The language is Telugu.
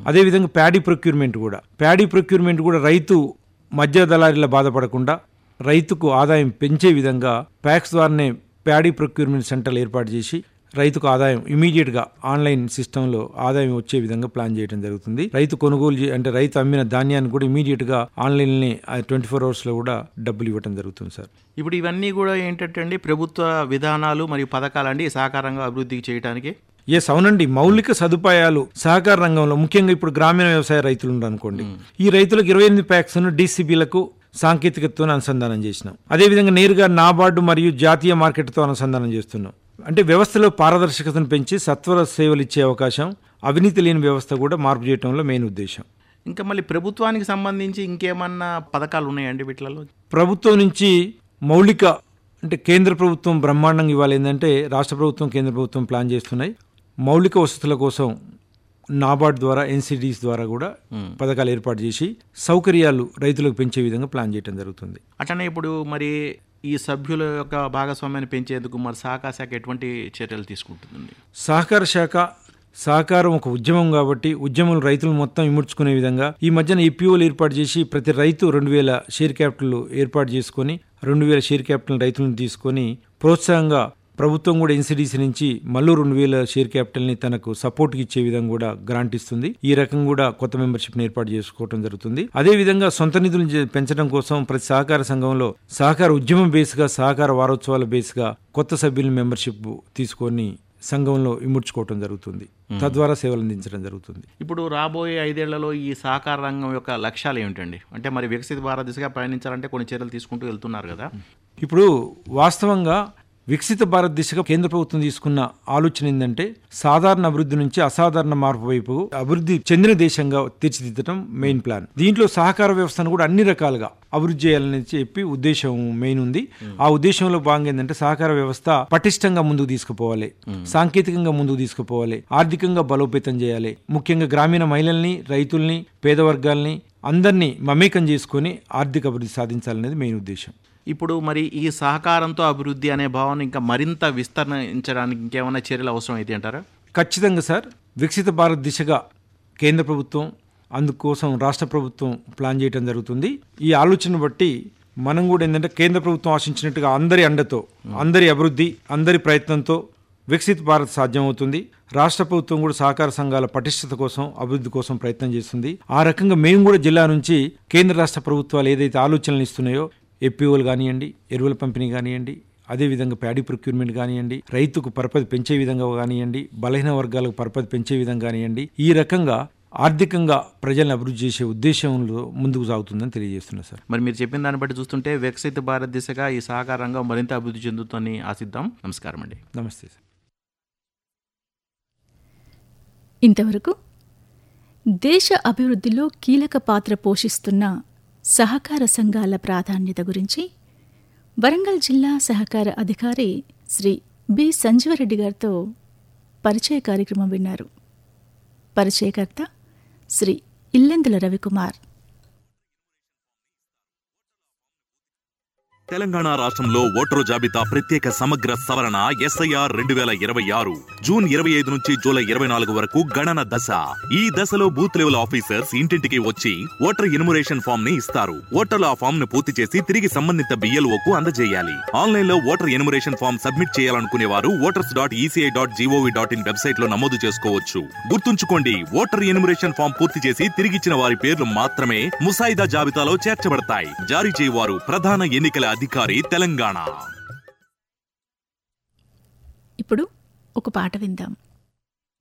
అదేవిధంగా ప్యాడీ ప్రొక్యూర్మెంట్ కూడా ప్యాడీ ప్రొక్యూర్మెంట్ కూడా రైతు మధ్య దళారీల బాధపడకుండా రైతుకు ఆదాయం పెంచే విధంగా ప్యాక్స్ ద్వారానే ప్యాడీ ప్రొక్యూర్మెంట్ సెంటర్లు ఏర్పాటు చేసి రైతుకు ఆదాయం ఇమీడియట్ గా ఆన్లైన్ సిస్టంలో ఆదాయం వచ్చే విధంగా ప్లాన్ చేయడం జరుగుతుంది రైతు కొనుగోలు చే- అంటే రైతు అమ్మిన ధాన్యాన్ని కూడా ఇమీడియట్ గా ఆన్లైన్ ట్వంటీ ఫోర్ అవర్స్ లో కూడా డబ్బులు ఇవ్వడం జరుగుతుంది సార్ ఇప్పుడు ఇవన్నీ కూడా ఏంటంటే అండి ప్రభుత్వ విధానాలు మరియు పథకాలండి సహకారంగా అభివృద్ధి చేయడానికి ఎస్ అవునండి మౌలిక సదుపాయాలు సహకార రంగంలో ముఖ్యంగా ఇప్పుడు గ్రామీణ వ్యవసాయ రైతులు ఉన్నారు అనుకోండి ఈ రైతులకు ఇరవై ఎనిమిది ప్యాక్స్ డీసీబీలకు సాంకేతికతతో అనుసంధానం చేసినాం అదేవిధంగా నేరుగా నాబార్డు మరియు జాతీయ మార్కెట్తో అనుసంధానం చేస్తున్నాం అంటే వ్యవస్థలో పారదర్శకతను పెంచి సత్వర సేవలు ఇచ్చే అవకాశం అవినీతి లేని వ్యవస్థ కూడా మార్పు చేయడంలో మెయిన్ ఉద్దేశం ఇంకా మళ్ళీ ప్రభుత్వానికి సంబంధించి ఇంకేమన్నా పథకాలు ఉన్నాయండి వీటిలలో ప్రభుత్వం నుంచి మౌలిక అంటే కేంద్ర ప్రభుత్వం బ్రహ్మాండంగా ఇవ్వాలి ఏంటంటే రాష్ట్ర ప్రభుత్వం కేంద్ర ప్రభుత్వం ప్లాన్ చేస్తున్నాయి మౌలిక వసతుల కోసం నాబార్డ్ ద్వారా ఎన్సిడిస్ ద్వారా కూడా పథకాలు ఏర్పాటు చేసి సౌకర్యాలు రైతులకు పెంచే విధంగా ప్లాన్ చేయడం జరుగుతుంది అట్లనే ఇప్పుడు మరి ఈ సభ్యుల యొక్క భాగస్వామ్యాన్ని పెంచేందుకు మరి సహకార శాఖ ఎటువంటి చర్యలు తీసుకుంటుందండి సహకార శాఖ సహకారం ఒక ఉద్యమం కాబట్టి ఉద్యమం రైతులు మొత్తం ఇముడ్చుకునే విధంగా ఈ మధ్యన ఈపీఓలు ఏర్పాటు చేసి ప్రతి రైతు రెండు వేల షేర్ క్యాపిటల్ ఏర్పాటు చేసుకొని రెండు వేల షేర్ క్యాపిటల్ రైతులను తీసుకొని ప్రోత్సాహంగా ప్రభుత్వం కూడా ఎన్సిడిసి నుంచి మళ్ళీ రెండు వేల షేర్ క్యాపిటల్ ని తనకు సపోర్ట్ ఇచ్చే విధంగా కూడా గ్రాంట్ ఇస్తుంది ఈ రకం కూడా కొత్త మెంబర్షిప్ ని ఏర్పాటు చేసుకోవడం జరుగుతుంది అదే విధంగా సొంత నిధులు జ- పెంచడం కోసం ప్రతి సహకార సంఘంలో సహకార ఉద్యమం బేస్ గా సహకార వారోత్సవాల బేస్ గా కొత్త సభ్యుల మెంబర్షిప్ తీసుకొని సంఘంలో ఇముడ్చుకోవటం జరుగుతుంది తద్వారా సేవలు అందించడం జరుగుతుంది ఇప్పుడు రాబోయే ఐదేళ్లలో ఈ సహకార రంగం యొక్క లక్ష్యాలు ఏమిటండి అంటే మరి వికసిత భారత్ దిశగా పయనించాలంటే కొన్ని చర్యలు తీసుకుంటూ వెళ్తున్నారు కదా ఇప్పుడు వాస్తవంగా వికసిత భారత్ దిశగా కేంద్ర ప్రభుత్వం తీసుకున్న ఆలోచన ఏంటంటే సాధారణ అభివృద్ధి నుంచి అసాధారణ మార్పు వైపు అభివృద్ధి చెందిన దేశంగా తీర్చిదిద్దడం మెయిన్ ప్లాన్ దీంట్లో సహకార వ్యవస్థను కూడా అన్ని రకాలుగా అభివృద్ధి చేయాలని చెప్పి ఉద్దేశం మెయిన్ ఉంది ఆ ఉద్దేశంలో భాగంగా ఏంటంటే సహకార వ్యవస్థ పటిష్టంగా ముందుకు తీసుకుపోవాలి సాంకేతికంగా ముందుకు తీసుకుపోవాలి ఆర్థికంగా బలోపేతం చేయాలి ముఖ్యంగా గ్రామీణ మహిళల్ని రైతుల్ని పేద వర్గాల్ని అందరినీ మమేకం చేసుకొని ఆర్థిక అభివృద్ధి సాధించాలనేది మెయిన్ ఉద్దేశం ఇప్పుడు మరి ఈ సహకారంతో అభివృద్ధి అనే భావన ఇంకా మరింత విస్తరించడానికి ఇంకేమైనా చర్యలు అవసరం అయితే అంటారా ఖచ్చితంగా సార్ వికసిత భారత్ దిశగా కేంద్ర ప్రభుత్వం అందుకోసం రాష్ట్ర ప్రభుత్వం ప్లాన్ చేయడం జరుగుతుంది ఈ ఆలోచన బట్టి మనం కూడా ఏంటంటే కేంద్ర ప్రభుత్వం ఆశించినట్టుగా అందరి అండతో అందరి అభివృద్ధి అందరి ప్రయత్నంతో వికసిత్ భారత్ సాధ్యమవుతుంది రాష్ట్ర ప్రభుత్వం కూడా సహకార సంఘాల పటిష్టత కోసం అభివృద్ధి కోసం ప్రయత్నం చేస్తుంది ఆ రకంగా మేము కూడా జిల్లా నుంచి కేంద్ర రాష్ట్ర ప్రభుత్వాలు ఏదైతే ఆలోచనలు ఇస్తున్నాయో ఎపిఓలు కానివ్వండి ఎరువుల పంపిణీ కానివ్వండి అదేవిధంగా ప్యాడీ ప్రొక్యూర్మెంట్ కానివ్వండి రైతుకు పరపతి పెంచే విధంగా కానివ్వండి బలహీన వర్గాలకు పరపతి పెంచే విధంగా కానివ్వండి ఈ రకంగా ఆర్థికంగా ప్రజలను అభివృద్ధి చేసే ఉద్దేశంలో ముందుకు సాగుతుందని తెలియజేస్తున్నా సార్ మరి మీరు చెప్పిన దాన్ని బట్టి చూస్తుంటే వికసిత భారత్ దిశగా ఈ సహకార రంగం మరింత అభివృద్ధి చెందుతుందని ఆశిద్దాం నమస్కారం అండి నమస్తే సార్ ఇంతవరకు దేశ అభివృద్ధిలో కీలక పాత్ర పోషిస్తున్న సహకార సంఘాల ప్రాధాన్యత గురించి వరంగల్ జిల్లా సహకార అధికారి శ్రీ బి సంజీవరెడ్డి గారితో పరిచయ కార్యక్రమం విన్నారు పరిచయకర్త శ్రీ ఇల్లెందుల రవికుమార్ తెలంగాణ రాష్ట్రంలో ఓటరు జాబితా ప్రత్యేక సమగ్ర సవరణ ఎస్ఐఆర్ రెండు వేల ఇరవై ఆరు జూన్ ఇరవై ఐదు నుంచి జూలై ఇరవై నాలుగు వరకు గణన దశ ఈ దశలో బూత్ లెవెల్ ఆఫీసర్స్ ఇంటింటికి వచ్చి ఓటర్ ఇనుమరేషన్ ఫామ్ ని ఇస్తారు ఓటర్లు ఆ ఫామ్ ను పూర్తి చేసి తిరిగి సంబంధిత బిఎల్ఓ కు అందజేయాలి ఆన్లైన్ లో ఓటర్ ఎనుమరేషన్ ఫామ్ సబ్మిట్ చేయాలనుకునే వారు voters dot ECI dot GOV dot in website లో నమోదు చేసుకోవచ్చు గుర్తుంచుకోండి ఓటర్ ఎనుమరేషన్ ఫామ్ పూర్తి చేసి తిరిగిచ్చిన వారి పేర్లు మాత్రమే ముసాయిదా జాబితాలో చేర్చబడతాయి జారీ చేయవారు ప్రధాన ఎన్నికల అధికారి తెలంగాణ ఇప్పుడు ఒక పాట విందాం